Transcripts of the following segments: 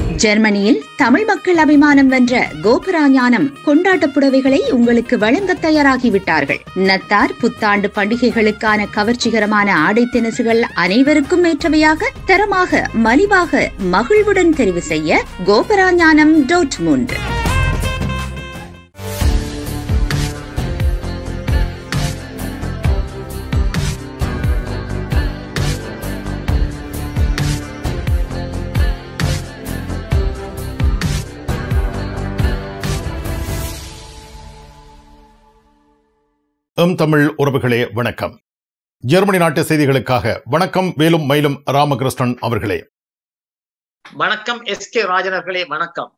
ஜெர்மனியில் தமிழ் மக்கள் அபிமானம் வென்ற கோபுராஞானம் கொண்டாட்ட புடவைகளை உங்களுக்கு வழங்க தயாராகிவிட்டார்கள் நத்தார் புத்தாண்டு பண்டிகைகளுக்கான கவர்ச்சிகரமான ஆடை தினசுகள் அனைவருக்கும் ஏற்றவையாக தரமாக மலிவாக மகிழ்வுடன் தெரிவு செய்ய கோபுராஞானம் டோட் மூன்று எம் தமிழ் உறவுகளே வணக்கம் ஜெர்மனி நாட்டு செய்திகளுக்காக வணக்கம் வேலும் மயிலும் ராமகிருஷ்ணன் அவர்களே வணக்கம் எஸ் கே ராஜனர்களே வணக்கம்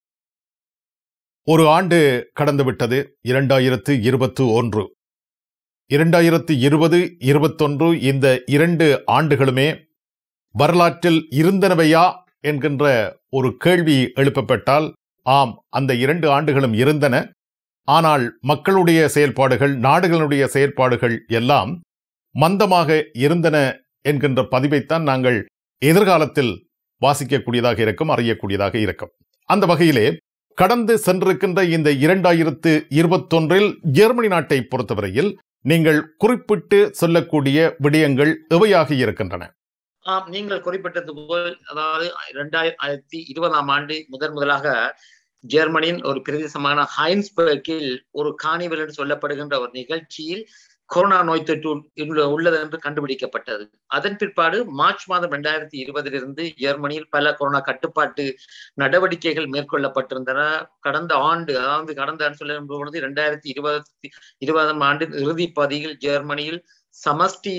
ஒரு ஆண்டு கடந்து விட்டது இரண்டாயிரத்து இருபத்து ஒன்று இரண்டாயிரத்து இருபது இருபத்தொன்று இந்த இரண்டு ஆண்டுகளுமே வரலாற்றில் இருந்தனவையா என்கின்ற ஒரு கேள்வி எழுப்பப்பட்டால் ஆம் அந்த இரண்டு ஆண்டுகளும் இருந்தன ஆனால் மக்களுடைய செயல்பாடுகள் நாடுகளுடைய செயல்பாடுகள் எல்லாம் மந்தமாக இருந்தன என்கின்ற பதிவைத்தான் நாங்கள் எதிர்காலத்தில் வாசிக்கக்கூடியதாக இருக்கும் அறியக்கூடியதாக இருக்கும் அந்த வகையிலே கடந்து சென்றிருக்கின்ற இந்த இரண்டாயிரத்து இருபத்தொன்றில் ஜெர்மனி நாட்டை பொறுத்தவரையில் நீங்கள் குறிப்பிட்டு சொல்லக்கூடிய விடயங்கள் எவையாக இருக்கின்றன ஆம் நீங்கள் குறிப்பிட்டது போல் அதாவது இரண்டாயிரத்தி இருபதாம் ஆண்டு முதன் முதலாக ஜெர்மனியின் ஒரு பிரதேசமான ஹைன்ஸ்பர்க்கில் ஒரு காணிவல் என்று சொல்லப்படுகின்ற ஒரு நிகழ்ச்சியில் கொரோனா நோய் தொற்று உள்ளது என்று கண்டுபிடிக்கப்பட்டது அதன் பிற்பாடு மார்ச் மாதம் இரண்டாயிரத்தி இருபதிலிருந்து ஜெர்மனியில் பல கொரோனா கட்டுப்பாட்டு நடவடிக்கைகள் மேற்கொள்ளப்பட்டிருந்தன கடந்த ஆண்டு அதாவது கடந்த ஆண்டு சொல்லும் பொழுது இரண்டாயிரத்தி இருபத்தி இருபதாம் ஆண்டின் இறுதி பதியில் ஜெர்மனியில் சமஷ்டி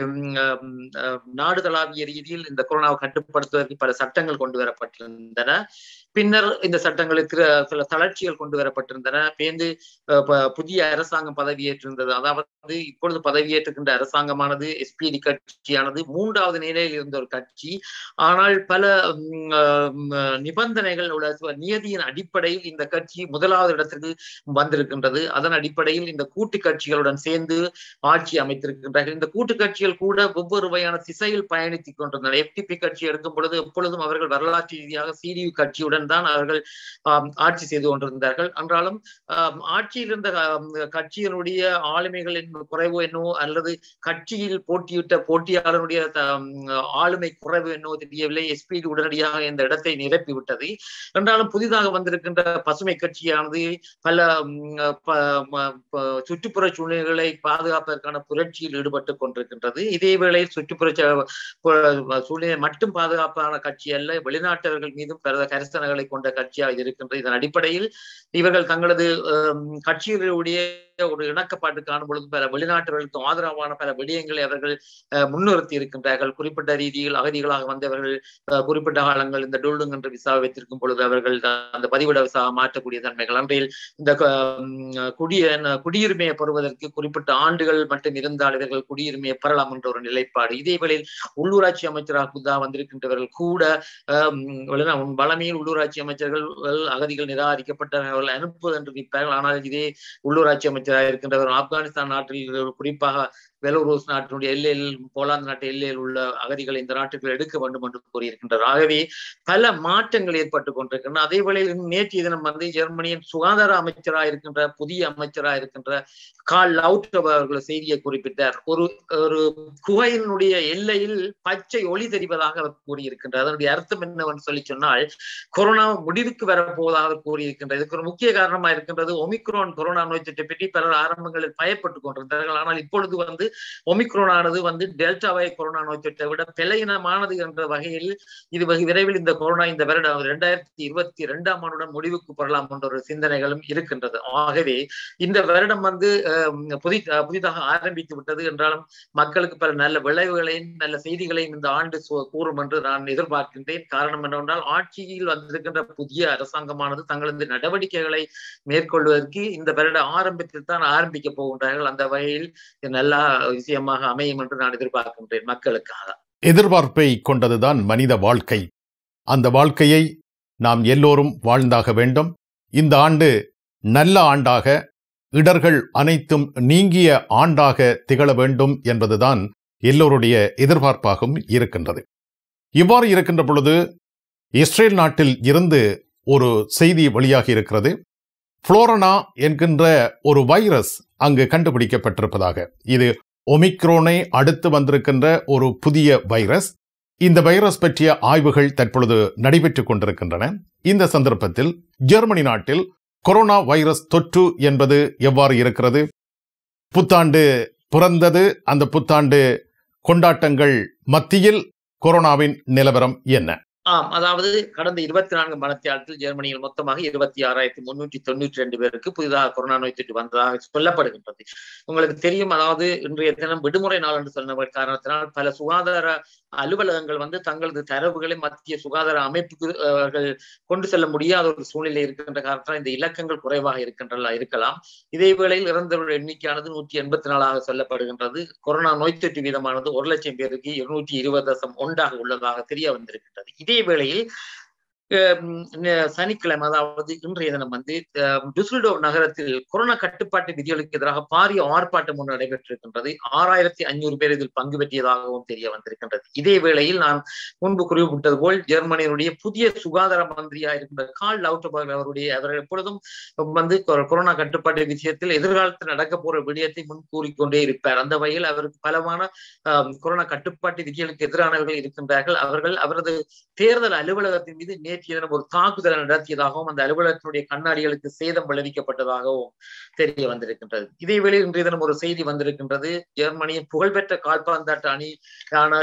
நாடுதளாவிய ரீதியில் இந்த கொரோனாவை கட்டுப்படுத்துவதற்கு பல சட்டங்கள் கொண்டு வரப்பட்டிருந்தன பின்னர் இந்த சட்டங்களுக்கு சில தளர்ச்சிகள் கொண்டு வரப்பட்டிருந்தன பேந்து புதிய அரசாங்கம் பதவியேற்றிருந்தது அதாவது இப்பொழுது பதவியேற்றுகின்ற அரசாங்கமானது எஸ்பிடி கட்சியானது மூன்றாவது நிலையில் இருந்த ஒரு கட்சி ஆனால் பல நிபந்தனைகள் உள்ள நியதியின் அடிப்படையில் இந்த கட்சி முதலாவது இடத்திற்கு வந்திருக்கின்றது அதன் அடிப்படையில் இந்த கூட்டு கட்சிகளுடன் சேர்ந்து ஆட்சி அமைத்திருக்கின்றார்கள் இந்த கூட்டு கட்சிகள் கூட ஒவ்வொரு வகையான திசையில் பயணித்துக் கொண்டிருந்தனர் எஃப்டிபி கட்சி எடுக்கும் பொழுது எப்பொழுதும் அவர்கள் வரலாற்று ரீதியாக சிடியு கட்சியுடன் தான் அவர்கள் ஆட்சி செய்து கொண்டிருந்தார்கள் என்றாலும் ஆட்சியில் இருந்த கட்சியினுடைய ஆளுமைகளின் குறைவு என்னவோ அல்லது கட்சியில் போட்டியிட்ட போட்டியாளருடைய ஆளுமை குறைவு என்னவோ தெரியவில்லை எஸ்பிடி உடனடியாக இந்த இடத்தை நிரப்பி விட்டது என்றாலும் புதிதாக வந்திருக்கின்ற பசுமை கட்சியானது பல சுற்றுப்புற சூழ்நிலைகளை பாதுகாப்பதற்கான புரட்சியில் ஈடுபட்டு கொண்டிருக்கின்றது இதே வேளையில் சுற்றுப்புற சூழ்நிலை மட்டும் பாதுகாப்பான கட்சி அல்ல வெளிநாட்டவர்கள் மீதும் பல கரிசனங்களை கொண்ட கட்சியாக இருக்கின்றது இதன் அடிப்படையில் இவர்கள் தங்களது கட்சிகளுடைய ஒரு இணக்கப்பாட்டு காணும் பொழுது பல வெளிநாட்டவர்களுக்கு ஆதரவான பல விடயங்களை அவர்கள் முன்னிறுத்தி இருக்கின்றார்கள் குறிப்பிட்ட ரீதியில் அகதிகளாக வந்தவர்கள் குறிப்பிட்ட காலங்கள் இந்த டொல்லுங் என்ற விசாவை வைத்திருக்கும் பொழுது அவர்கள் அந்த பதிவிட விசா மாற்றக்கூடிய தன்மைகள் அன்றையில் இந்த குடிய குடியுரிமையை பெறுவதற்கு குறிப்பிட்ட ஆண்டுகள் மட்டும் இருந்தால் இவர்கள் குடியுரிமையை பெறலாம் என்ற ஒரு நிலைப்பாடு இதே வேளையில் உள்ளூராட்சி அமைச்சராக புதா வந்திருக்கின்றவர்கள் கூட வளமையில் உள்ளூராட்சி அமைச்சர்கள் அகதிகள் நிராகரிக்கப்பட்டவர்கள் அனுப்புவது என்று நிற்பார்கள் ஆனால் இதே உள்ளூராட்சி அமைச்சராக இருக்கின்றவர் ஆப்கானிஸ்தான் நாட்டில் குறிப்பாக பெலோரூஸ் நாட்டினுடைய எல்லையில் போலாந்து நாட்டு எல்லையில் உள்ள அகதிகளை இந்த நாட்டுக்கு எடுக்க வேண்டும் என்று கூறியிருக்கின்றார் ஆகவே பல மாற்றங்கள் ஏற்பட்டு கொண்டிருக்கின்றன அதே வேளையில் நேற்றைய தினம் வந்து ஜெர்மனியின் சுகாதார அமைச்சராக இருக்கின்ற புதிய அமைச்சராக இருக்கின்ற கால் லவுட் அவர்கள் செய்தியை குறிப்பிட்டார் ஒரு ஒரு குகையினுடைய எல்லையில் பச்சை ஒளி தெரிவதாக அவர் கூறியிருக்கின்றார் அதனுடைய அர்த்தம் என்னவென்று சொல்லி சொன்னால் கொரோனா முடிவுக்கு வரப்போவதாக கூறியிருக்கின்றது இதுக்கு ஒரு முக்கிய காரணமாக இருக்கின்றது ஒமிக்ரோன் கொரோனா நோய் தொற்றை பற்றி பலர் ஆரம்பங்களில் பயப்பட்டுக் கொண்டிருந்தார்கள் ஆனால் இப்பொழுது வந்து ஒமிக்ரோன் ஆனது வந்து டெல்டாவை கொரோனா நோய் தொற்றை விட பிழையினமானது என்ற வகையில் இது விரைவில் இந்த கொரோனா இந்த வருடம் இரண்டாயிரத்தி இருபத்தி இரண்டாம் ஆண்டுடன் முடிவுக்கு பெறலாம் என்ற ஒரு சிந்தனைகளும் இருக்கின்றது ஆகவே இந்த வருடம் வந்து புதி புதிதாக ஆரம்பித்து விட்டது என்றாலும் மக்களுக்கு பல நல்ல விளைவுகளையும் நல்ல செய்திகளையும் இந்த ஆண்டு கூறும் என்று நான் எதிர்பார்க்கின்றேன் காரணம் என்னவென்றால் ஆட்சியில் வந்திருக்கின்ற புதிய அரசாங்கமானது தங்களது நடவடிக்கைகளை மேற்கொள்வதற்கு இந்த வருட ஆரம்பத்தில் தான் ஆரம்பிக்க போகின்றார்கள் அந்த வகையில் நல்லா விஷயமாக அமையும் என்று நான் எதிர்பார்க்கின்றேன் மக்களுக்காக எதிர்பார்ப்பை கொண்டதுதான் மனித வாழ்க்கை அந்த வாழ்க்கையை நாம் எல்லோரும் வாழ்ந்தாக வேண்டும் இந்த ஆண்டு நல்ல ஆண்டாக இடர்கள் அனைத்தும் நீங்கிய ஆண்டாக திகழ வேண்டும் என்பதுதான் எல்லோருடைய எதிர்பார்ப்பாகவும் இருக்கின்றது இவ்வாறு இருக்கின்ற பொழுது இஸ்ரேல் நாட்டில் இருந்து ஒரு செய்தி வெளியாகி இருக்கிறது புளோரனா என்கின்ற ஒரு வைரஸ் அங்கு கண்டுபிடிக்கப்பட்டிருப்பதாக இது ஒமிக்ரோனை அடுத்து வந்திருக்கின்ற ஒரு புதிய வைரஸ் இந்த வைரஸ் பற்றிய ஆய்வுகள் தற்பொழுது நடைபெற்றுக் கொண்டிருக்கின்றன இந்த சந்தர்ப்பத்தில் ஜெர்மனி நாட்டில் கொரோனா வைரஸ் தொற்று என்பது எவ்வாறு இருக்கிறது புத்தாண்டு பிறந்தது அந்த புத்தாண்டு கொண்டாட்டங்கள் மத்தியில் கொரோனாவின் நிலவரம் என்ன ஆம் அதாவது கடந்த இருபத்தி நான்கு மணத்தியாலத்தில் ஜெர்மனியில் மொத்தமாக இருபத்தி ஆறாயிரத்தி முன்னூற்றி தொண்ணூற்றி ரெண்டு பேருக்கு புதிதாக கொரோனா நோய் தொற்று வந்ததாக சொல்லப்படுகின்றது உங்களுக்கு தெரியும் அதாவது இன்றைய தினம் விடுமுறை நாள் என்று சொன்ன காரணத்தினால் பல சுகாதார அலுவலகங்கள் வந்து தங்களது தரவுகளை மத்திய சுகாதார அமைப்புக்கு அவர்கள் கொண்டு செல்ல முடியாத ஒரு சூழ்நிலை இருக்கின்ற காரணத்தால் இந்த இலக்கங்கள் குறைவாக இருக்கின்றன இருக்கலாம் இதே வேளையில் இறந்தவர்கள் எண்ணிக்கையானது நூற்றி எண்பத்தி நாலாக சொல்லப்படுகின்றது கொரோனா நோய் தொற்று வீதமானது ஒரு லட்சம் பேருக்கு இருநூற்றி இருபது தசம் ஒன்றாக உள்ளதாக தெரிய வந்திருக்கின்றது இதே வேளையில் சனிக்கிழமை அதாவது இன்றைய தினம் வந்து டுசுல்டோ நகரத்தில் கொரோனா கட்டுப்பாட்டு விதிகளுக்கு எதிராக பாரிய ஆர்ப்பாட்டம் ஒன்று நடைபெற்றிருக்கின்றது ஆறாயிரத்தி ஐநூறு பேர் இதில் பங்கு பெற்றியதாகவும் தெரிய வந்திருக்கின்றது இதே வேளையில் நான் முன்பு குறிப்பிட்டது போல் ஜெர்மனியினுடைய புதிய சுகாதார மந்திரியா இருக்கின்ற கால் லவுட்டபர்க் அவருடைய அவர் எப்பொழுதும் வந்து கொரோனா கட்டுப்பாட்டு விஷயத்தில் எதிர்காலத்தில் நடக்க போற விடயத்தை முன் கூறிக்கொண்டே இருப்பார் அந்த வகையில் அவருக்கு பலமான கொரோனா கட்டுப்பாட்டு விதிகளுக்கு எதிரானவர்கள் இருக்கின்றார்கள் அவர்கள் அவரது தேர்தல் அலுவலகத்தின் மீது நேற்றைய தினம் ஒரு தாக்குதல் நடத்தியதாகவும் அந்த அலுவலகத்தினுடைய கண்ணாடிகளுக்கு சேதம் விளைவிக்கப்பட்டதாகவும் தெரிய வந்திருக்கின்றது இதே வேளையில் இன்றைய தினம் ஒரு செய்தி வந்திருக்கின்றது ஜெர்மனியின் புகழ்பெற்ற கால்பந்தாட்ட அணியான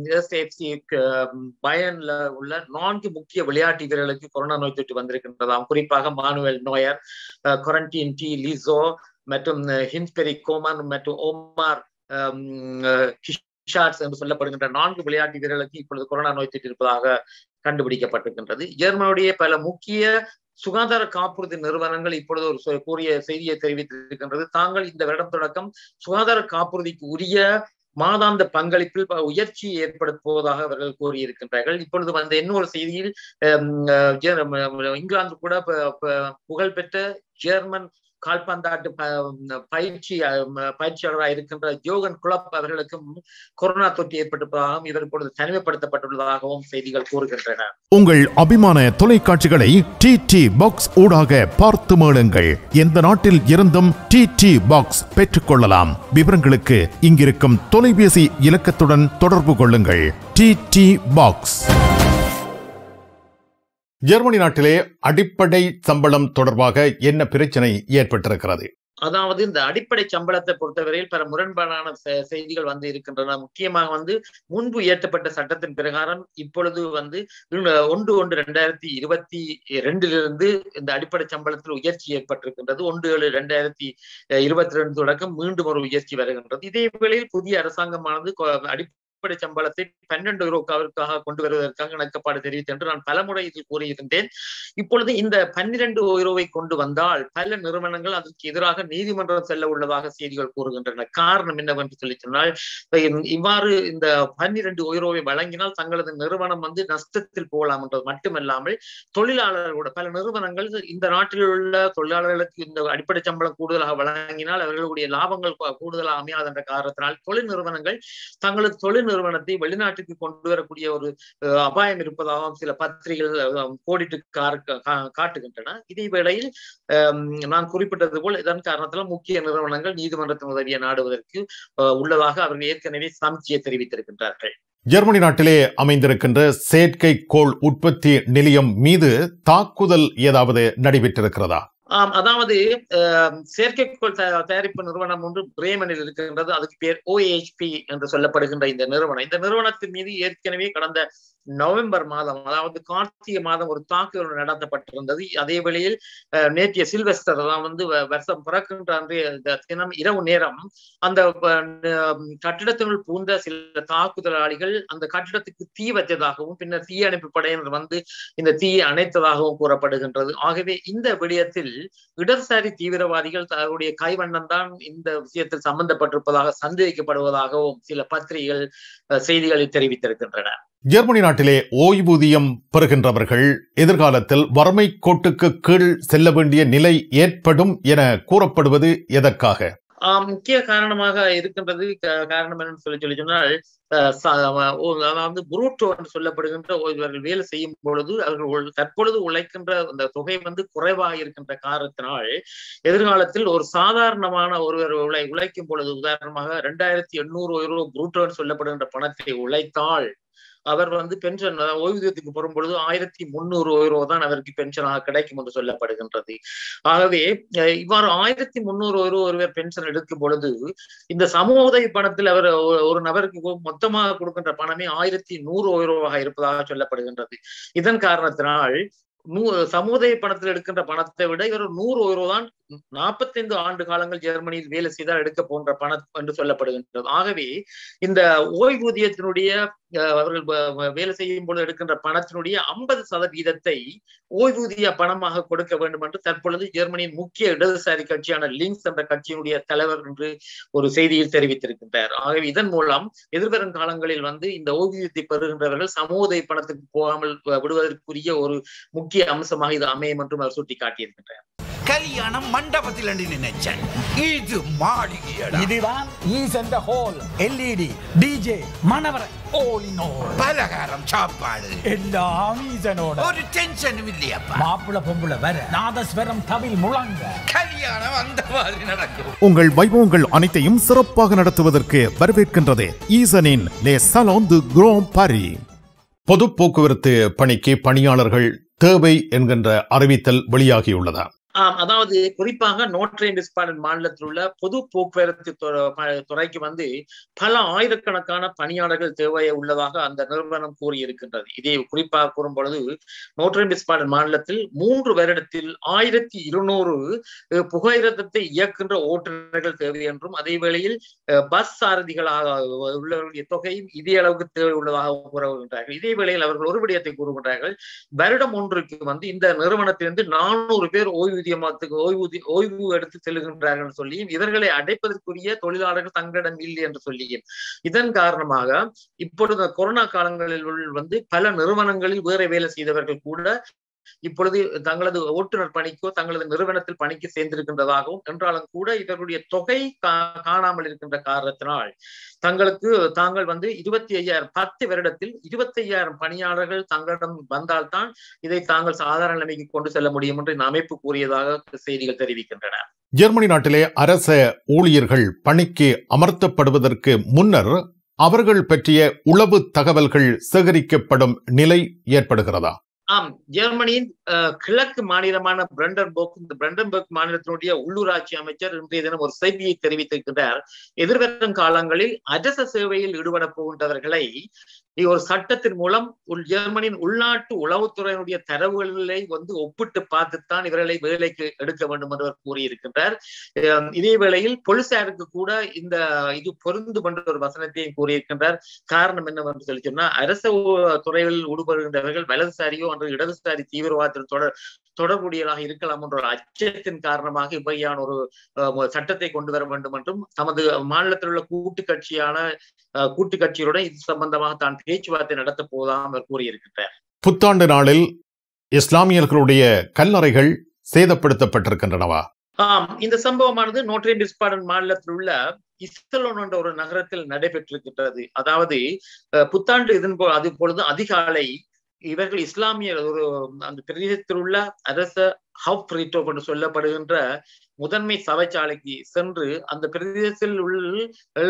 பயன்ல உள்ள நான்கு முக்கிய விளையாட்டு வீரர்களுக்கு கொரோனா நோய் தொற்று வந்திருக்கின்றதாம் குறிப்பாக மானுவேல் நோயர் கொரண்டின் டி லிசோ மற்றும் ஹின்ஸ்பெரி கோமன் மற்றும் ஓமார் ஷார்ட்ஸ் என்று சொல்லப்படுகின்ற நான்கு விளையாட்டு வீரர்களுக்கு இப்பொழுது கொரோனா நோய் தொற்று இருப்பதாக கண்டுபிடிக்கப்பட்டிருக்கின்றது ஜெர்மனுடைய பல முக்கிய சுகாதார காப்புறுதி நிறுவனங்கள் இப்பொழுது ஒரு கூறிய செய்தியை தெரிவித்திருக்கின்றது தாங்கள் இந்த வருடம் தொடக்கம் சுகாதார காப்புறுதிக்கு உரிய மாதாந்த பங்களிப்பில் உயர்ச்சி ஏற்படுத்துவதாக அவர்கள் கூறியிருக்கின்றார்கள் இப்பொழுது வந்த இன்னொரு செய்தியில் இங்கிலாந்து கூட புகழ்பெற்ற ஜெர்மன் கால்பந்தாட்டு பயிற்சி பயிற்சியாளராக இருக்கின்ற ஜோகன் குளப் அவர்களுக்கும் கொரோனா தொற்று ஏற்பட்டிருப்பதாகவும் இவர் இப்பொழுது தனிமைப்படுத்தப்பட்டுள்ளதாகவும் செய்திகள் கூறுகின்றன உங்கள் அபிமான தொலைக்காட்சிகளை டி டி பாக்ஸ் ஊடாக பார்த்து மேளுங்கள் எந்த நாட்டில் இருந்தும் டி டி பாக்ஸ் பெற்றுக்கொள்ளலாம் விவரங்களுக்கு இங்கிருக்கும் தொலைபேசி இலக்கத்துடன் தொடர்பு கொள்ளுங்கள் டி டி பாக்ஸ் ஜெர்மனி நாட்டிலே அடிப்படை சம்பளம் தொடர்பாக என்ன பிரச்சனை ஏற்பட்டிருக்கிறது அதாவது இந்த அடிப்படை சம்பளத்தை பொறுத்தவரையில் பல முரண்பாடான செய்திகள் வந்து இருக்கின்றன முக்கியமாக வந்து முன்பு இயற்றப்பட்ட சட்டத்தின் பிரகாரம் இப்பொழுது வந்து ஒன்று ஒன்று ரெண்டாயிரத்தி இருபத்தி ரெண்டிலிருந்து இந்த அடிப்படை சம்பளத்தில் உயர்ச்சி ஏற்பட்டிருக்கின்றது ஒன்று ஏழு ரெண்டாயிரத்தி இருபத்தி ரெண்டு தொடக்கம் மீண்டும் ஒரு உயர்ச்சி வருகின்றது இதே வேளையில் புதிய அரசாங்கமானது அடி அடிப்படை சம்பளத்தை பன்னெண்டு யூரோக்காவிற்காக கொண்டு வருவதற்காக இணக்கப்பாடு தெரிவித்து என்று நான் பலமுறை இதில் கூறியிருந்தேன் இப்பொழுது இந்த பன்னிரண்டு யூரோவை கொண்டு வந்தால் பல நிறுவனங்கள் அதற்கு எதிராக நீதிமன்றம் செல்ல உள்ளதாக செய்திகள் கூறுகின்றன காரணம் என்னவென்று சொல்லி சொன்னால் இவ்வாறு இந்த பன்னிரண்டு யூரோவை வழங்கினால் தங்களது நிறுவனம் வந்து நஷ்டத்தில் போகலாம் என்றது மட்டுமல்லாமல் தொழிலாளர்களோட பல நிறுவனங்கள் இந்த நாட்டில் உள்ள தொழிலாளர்களுக்கு இந்த அடிப்படை சம்பளம் கூடுதலாக வழங்கினால் அவர்களுடைய லாபங்கள் கூடுதலாக அமையாது என்ற காரணத்தினால் தொழில் நிறுவனங்கள் தங்களது தொழில் நிறுவனத்தை வெளிநாட்டுக்கு கொண்டு வரக்கூடிய ஒரு அபாயம் இருப்பதாகவும் சில பத்திரிகைகள் கோடிட்டு காட்டுகின்றன இதே வேளையில் நான் குறிப்பிட்டது போல் இதன் காரணத்தால் முக்கிய நிறுவனங்கள் நீதிமன்றத்தின் உதவியை நாடுவதற்கு உள்ளதாக அவர்கள் ஏற்கனவே சமச்சியை தெரிவித்திருக்கின்றார்கள் ஜெர்மனி நாட்டிலே அமைந்திருக்கின்ற செயற்கைக்கோள் உற்பத்தி நிலையம் மீது தாக்குதல் ஏதாவது நடைபெற்றிருக்கிறதா ஆம் அதாவது செயற்கைக்கோள் தயாரிப்பு நிறுவனம் ஒன்று பிரேமனில் இருக்கின்றது அதுக்கு பேர் ஓஏஹ்பி என்று சொல்லப்படுகின்ற இந்த நிறுவனம் இந்த நிறுவனத்தின் மீது ஏற்கனவே கடந்த நவம்பர் மாதம் அதாவது கார்த்திகை மாதம் ஒரு தாக்குதல் நடத்தப்பட்டிருந்தது அதே வேளையில் நேற்றைய சில்வெஸ்டர் தான் வந்து வருஷம் பிறக்கின்ற அன்றைய தினம் இரவு நேரம் அந்த கட்டிடத்தினுள் பூந்த சில தாக்குதலாளிகள் அந்த கட்டிடத்துக்கு தீ வச்சதாகவும் பின்னர் தீ அணைப்பு படையினர் வந்து இந்த தீயை அணைத்ததாகவும் கூறப்படுகின்றது ஆகவே இந்த விடயத்தில் இடதுசாரி தீவிரவாதிகள் தங்களுடைய கைவண்ணம் தான் இந்த விஷயத்தில் சம்பந்தப்பட்டிருப்பதாக சந்தேகிக்கப்படுவதாகவும் சில பத்திரிகைகள் செய்திகளில் தெரிவித்திருக்கின்றன ஜெர்மனி நாட்டிலே ஓய்வூதியம் பெறுகின்றவர்கள் எதிர்காலத்தில் வறுமை கோட்டுக்கு கீழ் செல்ல வேண்டிய நிலை ஏற்படும் என கூறப்படுவது எதற்காக ஆஹ் முக்கிய காரணமாக இருக்கின்றது க- காரணம் என்னன்னு சொல்லி சொல்லி சொன்னால் அஹ் ச- ஓ- அதாவது புரூட்டோ என்று சொல்லப்படுகின்ற ஓ- இவர்கள் வேலை செய்யும் பொழுது அவர்கள் உள்- தற்பொழுது உழைக்கின்ற அந்த தொகை வந்து குறைவாக இருக்கின்ற காரணத்தினால் எதிர்காலத்தில் ஒரு சாதாரணமான ஒருவர் உழை உழைக்கும் பொழுது உதாரணமாக இரண்டாயிரத்தி எண்ணூறு யூரோ புரூட்டோ என்று சொல்லப்படுகின்ற பணத்தை உழைத்தால் அவர் வந்து பென்ஷன் ஓய்வூதியத்துக்கு போடும் பொழுது ஆயிரத்தி முன்னூறு யூரோ தான் அவருக்கு பென்ஷனாக கிடைக்கும் என்று சொல்லப்படுகின்றது ஆகவே அஹ் இவ்வாறு ஆயிரத்தி முன்னூறு யூரோ ஒருவர் பென்ஷன் எடுக்கும் பொழுது இந்த சமூக உதவி பணத்தில் அவர் ஒ- ஒரு நபருக்கு கொ- மொத்தமாக கொடுக்கின்ற பணமே ஆயிரத்தி நூறு யூரோவாக இருப்பதாக சொல்லப்படுகின்றது இதன் காரணத்தினால் நூ சமுதாய பணத்தில் எடுக்கின்ற பணத்தை விட இவர் நூறு யூரோ தான் நாற்பத்தைந்து ஆண்டு காலங்கள் ஜெர்மனியில் வேலை செய்தால் எடுக்க போன்ற பணம் என்று சொல்லப்படுகின்றது ஆகவே இந்த ஓய்வூதியத்தினுடைய அஹ், அவர்கள் வ- வ- வேலை செய்யும் பொழுது எடுக்கின்ற பணத்தினுடைய ஐம்பது சதவீதத்தை ஓய்வூதிய பணமாக கொடுக்க வேண்டும் என்று தற்பொழுது ஜெர்மனியின் முக்கிய இடதுசாரி கட்சியான லிங்க்ஸ் என்ற கட்சியினுடைய தலைவர் என்று ஒரு செய்தியில் தெரிவித்திருக்கின்றார் ஆகவே இதன் மூலம் எதிர்வரும் காலங்களில் வந்து இந்த ஓய்வூதியத்தை பெறுகின்றவர்கள் சமூக பணத்துக்கு போகாமல் வ- விடுவதற்குரிய ஒரு முக்கிய அம்சமாக இது அமையும் என்றும் அவர் சுட்டிக்காட்டியிருக்கின்றார் கல்யாணம் மண்டபத்தில் நினைச்சேன் இது மாளிகையடா இதுதான் ஈசென்ற ஹோல் எல்இடி டிஜே மணவர all in all பலகாரம் சாப்பாடு எல்லாம் ஈசனோட ஒரு டென்ஷனும் இல்லையப்பா மாப்பிள பொம்புல வர நாதஸ்வரம் தவில் முழங்க கல்யாணம் அந்த மாதிரி நடக்கும் உங்கள் வைபவங்கள் அனைத்தையும் சிறப்பாக நடத்துவதற்கு வரவேற்கின்றது ஈசனின் லே சலோன் து குரோம் பாரி பொது போக்குவரத்து பணிக்கு பணியாளர்கள் தேவை என்கின்ற அறிவித்தல் வெளியாகியுள்ளதா ஆம் அதாவது குறிப்பாக நோட்ரே டிஸ்பார்டன் மாநிலத்தில் உள்ள பொது போக்குவரத்து துற- ப- துறைக்கு வந்து பல ஆயிரக்கணக்கான பணியாளர்கள் தேவை உள்ளதாக அந்த நிறுவனம் கூறியிருக்கின்றது இதை குறிப்பாக கூறும் பொழுது நோட்ரே டிஸ்பார்டன் மாநிலத்தில் மூன்று வருடத்தில் ஆயிரத்தி இருநூறு அஹ், புகையிரதத்தை இயக்கின்ற ஓட்டுநர்கள் தேவை என்றும் அதே வேளையில் அஹ், பஸ் சாரதிகளாக உள்ளவர்களுடைய தொகையும் இதே அளவுக்கு தேவை உள்ளதாக கூறுகின்றார்கள் இதே வேளையில் அவர்கள் ஒரு விடயத்தை கூறுகின்றார்கள் வருடம் ஒன்றுக்கு வந்து இந்த நிறுவனத்திலிருந்து நானூறு பேர் ஓய்வூதியமாத்துக்கு ஓய்வூதிய ஓய்வு எடுத்து செல்கின்றார்கள் சொல்லியும் இவர்களை அடைப்பதற்குரிய தொழிலாளர்கள் தங்களிடம் இல்லை என்று சொல்லியும் இதன் காரணமாக இப்பொழுது கொரோனா காலங்களில் உள்ள வந்து பல நிறுவனங்களில் வேற வேலை செய்தவர்கள் கூட இப்பொழுது தங்களது ஓட்டுநர் பணிக்கோ தங்களது நிறுவனத்தில் பணிக்கு சேர்ந்திருக்கின்றதாகவும் என்றாலும் கூட இவர்களுடைய தொகை கா- காணாமல் இருக்கின்ற காரணத்தினால் தங்களுக்கு தாங்கள் வந்து இருபத்தி ஐயாயிரம் பத்து வருடத்தில் இருபத்தி ஐயாயிரம் பணியாளர்கள் தங்களிடம் வந்தால்தான் இதை தாங்கள் சாதாரண நிலைமைக்கு கொண்டு செல்ல முடியும் என்று இந்த அமைப்பு கூறியதாக செய்திகள் தெரிவிக்கின்றன ஜெர்மனி நாட்டிலே அரச ஊழியர்கள் பணிக்கு அமர்த்தப்படுவதற்கு முன்னர் அவர்கள் பற்றிய உளவு தகவல்கள் சேகரிக்கப்படும் நிலை ஏற்படுகிறதா ஆம் ஜெர்மனியின் அஹ், கிழக்கு மாநிலமான பிரண்டன்பர்க் இந்த பிரண்டன்பர்க் மாநிலத்தினுடைய உள்ளூராட்சி அமைச்சர் இன்றைய தினம் ஒரு செய்தியை தெரிவித்திருக்கிறார் எதிர்வரும் காலங்களில் அரச சேவையில் ஈடுபட போகின்றவர்களை ஒரு சட்டத்தின் மூலம் உள் ஜெர்மனியின் உள்நாட்டு உளவுத்துறையினுடைய தரவுகளை வந்து ஒப்பிட்டு பார்த்துத்தான் இவர்களை வேலைக்கு எடுக்க வேண்டும் என்று அவர் கூறியிருக்கின்றார் அஹ், இதே வேளையில் போலீசாருக்கு கூட இந்த இது பொருந்தும் என்ற ஒரு வசனத்தையும் கூறியிருக்கின்றார் காரணம் என்னவென்று சொல்லி சொன்னா அரச ஊ- துறையில் ஈடுபடுகின்றவர்கள் வலதுசாரியோ அல்லது இடதுசாரி தீவிரவாதத்தில் தொடர் தொடர்புடையதாக இருக்கலாம் என்ற ஒரு அச்சத்தின் காரணமாக இவ்வகையான ஒரு அஹ், சட்டத்தை கொண்டு வர வேண்டும் என்றும் தமது மாநிலத்தில் உள்ள கூட்டு கட்சியான அஹ், கூட்டு கட்சியுடன் இது சம்பந்தமாக தான் பேச்சுவார்த்தை நடத்த போவதாக அவர் கூறியிருக்கின்றார் புத்தாண்டு நாளில் இஸ்லாமியர்களுடைய கல்லறைகள் சேதப்படுத்தப்பட்டிருக்கின்றனவா ஆம் இந்த சம்பவமானது நோட்ரே டிஸ்பார்டன் மாநிலத்தில் உள்ள இஸ்தலோன் என்ற ஒரு நகரத்தில் நடைபெற்றிருக்கின்றது அதாவது அஹ், புத்தாண்டு இதன் போ- அது பொழுது அதிகாலை இவர்கள் இஸ்லாமியர் ஒரு அந்த பிரதேசத்தில் உள்ள அரச ஹப் ரீட்டோ என்று சொல்லப்படுகின்ற முதன்மை சபைச்சாலைக்கு சென்று அந்த பிரதேசத்தில் உள்ள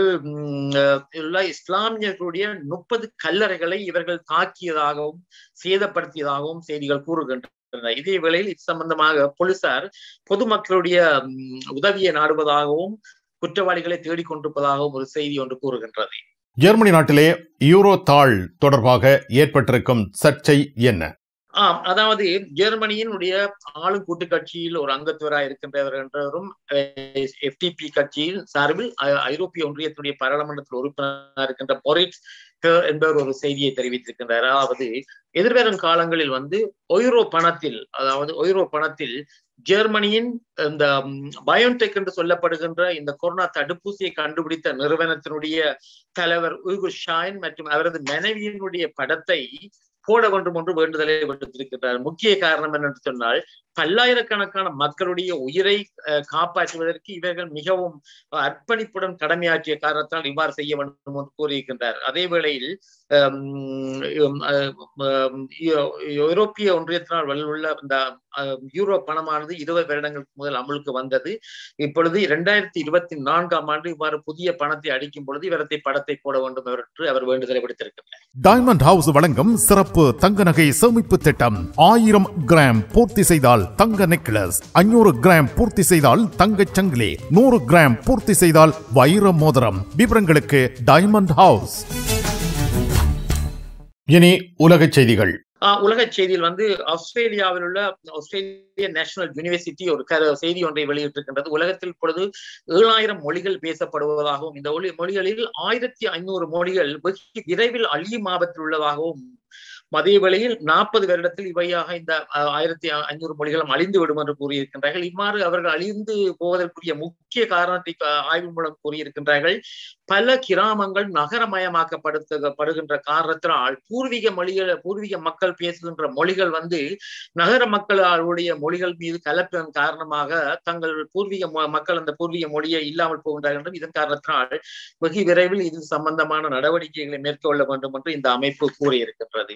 உம், அஹ், உள்ள இஸ்லாமியர்களுடைய முப்பது கல்லறைகளை இவர்கள் தாக்கியதாகவும் சேதப்படுத்தியதாகவும் செய்திகள் கூறுகின்றன இதே வேளையில் இது சம்பந்தமாக போலீசார் பொதுமக்களுடைய உம், உதவியை நாடுவதாகவும் குற்றவாளிகளை தேடிக் கொண்டிருப்பதாகவும் ஒரு செய்தி ஒன்று கூறுகின்றது ஜெர்மனி நாட்டிலே யூரோ தாள் தொடர்பாக ஏற்பட்டிருக்கும் சர்ச்சை என்ன ஆம் அதாவது ஜெர்மனியினுடைய ஆளும் கூட்டு கட்சியில் ஒரு அங்கத்துவராக இருக்கின்றவர் என்றவரும் எஃப்டிபி கட்சியில் சார்பில் ஐ- ஐரோப்பிய ஒன்றியத்தினுடைய பாராளுமன்றத்தில் உறுப்பினராக இருக்கின்ற பொரிட்ஸ் என்பவர் ஒரு செய்தியை தெரிவித்திருக்கின்றார் அதாவது எதிர்வரும் காலங்களில் வந்து ஒய்ரோ பணத்தில் அதாவது ஒய்ரோ பணத்தில் ஜெர்மனியின் இந்த பயோன்டெக் என்று சொல்லப்படுகின்ற இந்த கொரோனா தடுப்பூசியை கண்டுபிடித்த நிறுவனத்தினுடைய தலைவர் உய்குர் ஷாயின் மற்றும் அவரது மனைவியினுடைய படத்தை போட வேண்டும் என்று வேண்டுதலை விடுத்திருக்கிறார் முக்கிய காரணம் என்னென்று சொன்னால் பல்லாயிரக்கணக்கான மக்களுடைய உயிரை அஹ், காப்பாற்றுவதற்கு இவர்கள் மிகவும் அர்ப்பணிப்புடன் கடமையாற்றிய காரணத்தால் இவ்வாறு செய்ய வேண்டும் என்று கூறியிருக்கின்றார் அதே வேளையில் ஹம், ஹம், ஹம், யூ- ஐரோப்பிய ஒன்றியத்தினால் உள்ள இந்த அஹ், யூரோ பணமானது இருபது வருடங்களுக்கு முதல் அமலுக்கு வந்தது இப்பொழுது இரண்டாயிரத்தி இருபத்தி நான்காம் ஆண்டு இவ்வாறு புதிய பணத்தை அடிக்கும் பொழுது இவரத்தை படத்தை போட வேண்டும் என்று அவர் வேண்டுதலை விடுத்திருக்கின்றார் டைமண்ட் ஹவுஸ் வழங்கும் சிறப்பு தங்க நகை சேமிப்பு திட்டம் ஆயிரம் கிராம் பூர்த்தி செய்தால் தங்க நெக்லஸ் ஐநூறு கிராம் பூர்த்தி செய்தால் தங்கச் சங்கிலி நூறு கிராம் பூர்த்தி செய்தால் வைர மோதிரம் விவரங்களுக்கு டைமண்ட் ஹவுஸ் இனி உலகச் செய்திகள் ஆஹ் உலக செய்தியில் வந்து ஆஸ்திரேலியாவில் உள்ள ஆஸ்திரேலிய நேஷனல் யூனிவர்சிட்டி ஒரு க- செய்தி ஒன்றை வெளியிட்டிருக்கின்றது உலகத்தில் இப்பொழுது ஏழாயிரம் மொழிகள் பேசப்படுவதாகவும் இந்த ஒளி மொழிகளில் ஆயிரத்தி ஐநூறு மொழிகள் வெகு விரைவில் அழியும் ஆபத்தில் உள்ளதாகவும் அதே வேளையில் நாற்பது வருடத்தில் இவையாக இந்த அஹ், ஆயிரத்தி ஐநூறு மொழிகளும் அழிந்து விடும் என்று கூறியிருக்கின்றார்கள் இவ்வாறு அவர்கள் அழிந்து போவதற்குரிய முக்கிய காரணத்தை அஹ், ஆய்வு மூலம் கூறியிருக்கின்றார்கள் பல கிராமங்கள் நகரமயமாக்கப்படுத்த காரணத்தினால் பூர்வீக மொழிகள் பூர்வீக மக்கள் பேசுகின்ற மொழிகள் வந்து நகர மக்களுடைய மொழிகள் மீது கலப்பின் காரணமாக தங்கள் பூர்வீக மொ- மக்கள் அந்த பூர்வீக மொழியை இல்லாமல் போகின்றார்கள் என்றும் இதன் காரணத்தினால் வெகு விரைவில் இது சம்பந்தமான நடவடிக்கைகளை மேற்கொள்ள வேண்டும் என்று இந்த அமைப்பு கூறியிருக்கின்றது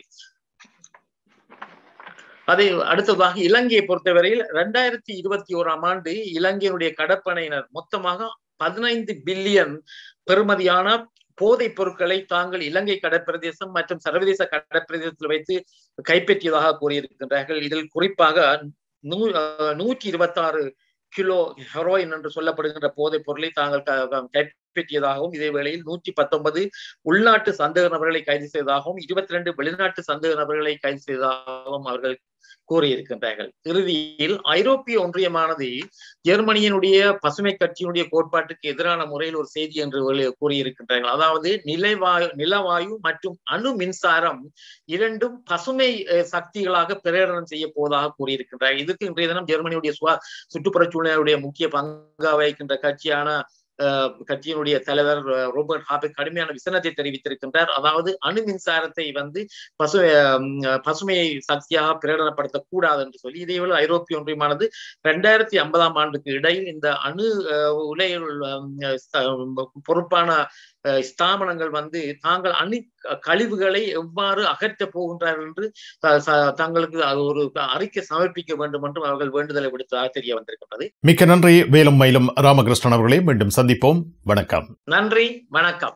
அதை அடுத்ததாக இலங்கையை பொறுத்தவரையில் இரண்டாயிரத்தி இருபத்தி ஓராம் ஆண்டு இலங்கையினுடைய கடற்படையினர் மொத்தமாக பதினைந்து பில்லியன் பெறுமதியான போதைப் பொருட்களை தாங்கள் இலங்கை கடற்பிரதேசம் மற்றும் சர்வதேச கடற்பிரதேசத்தில் வைத்து கைப்பற்றியதாக கூறியிருக்கின்றார்கள் இதில் குறிப்பாக நூ அஹ் நூற்றி இருபத்தாறு கிலோ ஹெரோயின் என்று சொல்லப்படுகின்ற போதைப் பொருளை தாங்கள் க- க- கைப்பற்றியதாகவும் இதே வேளையில் நூற்றி பத்தொன்பது உள்நாட்டு சந்தேக நபர்களை கைது செய்ததாகவும் இருபத்தி ரெண்டு வெளிநாட்டு சந்தேக நபர்களை கைது செய்ததாகவும் அவர்கள் கூறியிருக்கின்றார்கள் இறுதியில் ஐரோப்பிய ஒன்றியமானது ஜெர்மனியினுடைய பசுமை கட்சியினுடைய கோட்பாட்டுக்கு எதிரான முறையில் ஒரு செய்தி என்று வெளி- கூறியிருக்கின்றார்கள் அதாவது நிலைவாயு நிலவாயு மற்றும் அணு மின்சாரம் இரண்டும் பசுமை அஹ், சக்திகளாக பிரகடனம் செய்ய போவதாக கூறியிருக்கின்றார் இதுக்கு இன்றைய தினம் ஜெர்மனியுடைய சுவா சுற்றுப்புற சூழ்நிலையுடைய முக்கிய பங்கா வகிக்கின்ற கட்சியான அஹ், கட்சியினுடைய தலைவர் அஹ், ரோபர்ட் ஹாபெக் கடுமையான விசனத்தை தெரிவித்திருக்கின்றார் அதாவது அணு மின்சாரத்தை வந்து பசு அஹ், பசுமையை சக்தியாக பிரகடனப்படுத்தக் கூடாது என்று சொல்லி இதேவேளை ஐரோப்பிய ஒன்றியமானது ரெண்டாயிரத்தி ஐம்பதாம் ஆண்டுக்கு இடையில் இந்த அணு அஹ், உலையில் அஹ், ஸ்த- பொறுப்பான அஹ், ஸ்தாபனங்கள் வந்து தாங்கள் அணு கழிவுகளை எவ்வாறு அகற்றப் போகின்றார்கள் என்று த- ச- தங்களுக்கு அது ஒரு அறிக்கை சமர்ப்பிக்க வேண்டும் என்றும் அவர்கள் வேண்டுதலை விடுத்ததாக தெரிய வந்திருக்கின்றது மிக்க நன்றி வேலும் மயிலும் ராமகிருஷ்ணன் அவர்களே மீண்டும் சந்திப்போம் வணக்கம் நன்றி வணக்கம்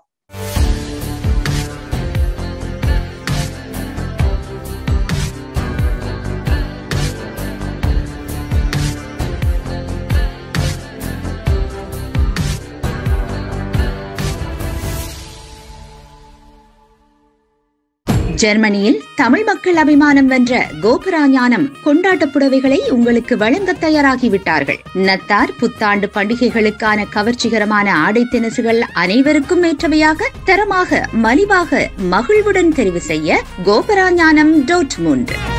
ஜெர்மனியில் தமிழ் மக்கள் அபிமானம் வென்ற கோபுரா ஞானம் கொண்டாட்ட புடவைகளை உங்களுக்கு வழங்க தயாராகிவிட்டார்கள் நத்தார் புத்தாண்டு பண்டிகைகளுக்கான கவர்ச்சிகரமான ஆடை தினசுகள் அனைவருக்கும் ஏற்றவையாக தரமாக மலிவாக மகிழ்வுடன் தெரிவு செய்ய கோபுரா ஞானம் டாட் மூன்று